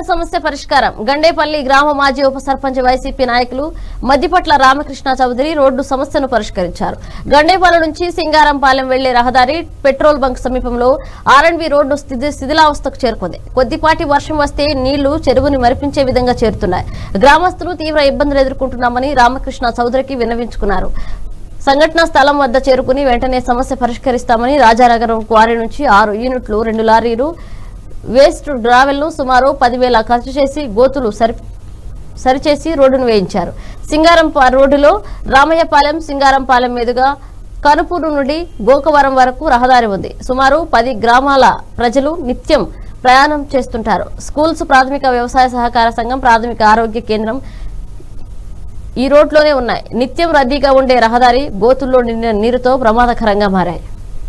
సమస్య పరిష్కారం గండేపల్లి గ్రామ మాజీ ఉప సర్పంచ్ వైసీపీ నాయకులు మద్దిపట్ల రామకృష్ణ చౌదరి రోడ్డు సమస్యను పరిష్కరించారు గండేపల్లి నుంచి సింగారంపాలెం వెళ్లే రహదారి పెట్రోల్ బంక్ సమీపంలో ఆర్ఎండ్బి రోడ్డు స్థితి శిథిలావస్థకు చేరుకుంది కొద్దిపాటి వర్షం వస్తే నీళ్లు చెరువుని మరిపించే విధంగా చేరుతున్నాయి గ్రామస్తులు తీవ్ర ఇబ్బందులు ఎదుర్కొంటున్నామని రామకృష్ణ చౌదరికి విన్నవించుకున్నారు సంఘటనా స్థలం వద్ద చేరుకుని వెంటనే సమస్య పరిష్కరిస్తామని రాజానగరం క్వారీ నుంచి ఆరు యూనిట్లు రెండు లారీలు వేస్ట్ గ్రావెల్ ను సుమారు పదివేల ఖర్చు చేసి గోతులు సరి సరిచేసి రోడ్డును వేయించారు సింగారం పా- రోడ్డులో రామయ్యపాలెం సింగారంపాలెం మీదుగా కనుపూరు నుండి గోకవరం వరకు రహదారి ఉంది సుమారు పది గ్రామాల ప్రజలు నిత్యం ప్రయాణం చేస్తుంటారు స్కూల్స్ ప్రాథమిక వ్యవసాయ సహకార సంఘం ప్రాథమిక ఆరోగ్య కేంద్రం ఈ రోడ్లోనే ఉన్నాయి నిత్యం రద్దీగా ఉండే రహదారి గోతుల్లో నిండిన నీరుతో ప్రమాదకరంగా మారాయి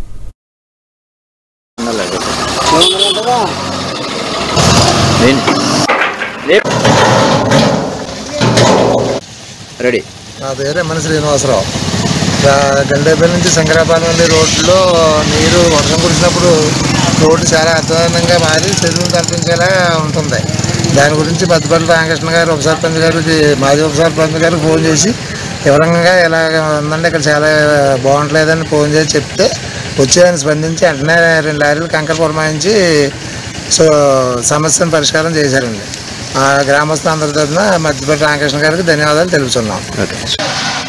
రెడీ నా పేరు ఎమ్మెన్ శ్రీనివాసరావు గా- గండేపల్లి నుంచి శంకరాపాలెం వెళ్ళే రోడ్లో నీరు వర్షం కురిసినప్పుడు రోడ్డు చాలా అధ్వానంగా మారి చెరువును తలపించేలా ఉంటుంది దాని గురించి పెద్దపల్లి రామకృష్ణ గారు ఉప సర్పంచ్ గారికి మాజీ ఉప సర్పంచ్ గారికి ఫోన్ చేసి వివరంగా ఇలాగ ఉందండి ఇక్కడ చాలా బాగుంటలేదని ఫోన్ చేసి చెప్తే వచ్చి ఆయన స్పందించి వెంటనే రెండు లారీలు కంకర పురమాయించి సో సమస్యను పరిష్కారం చేశారండి ఆ గ్రామస్తులందరి తరఫున మధ్యపల్లి రామకృష్ణ గారికి ధన్యవాదాలు తెలుపుతున్నాం ఓకే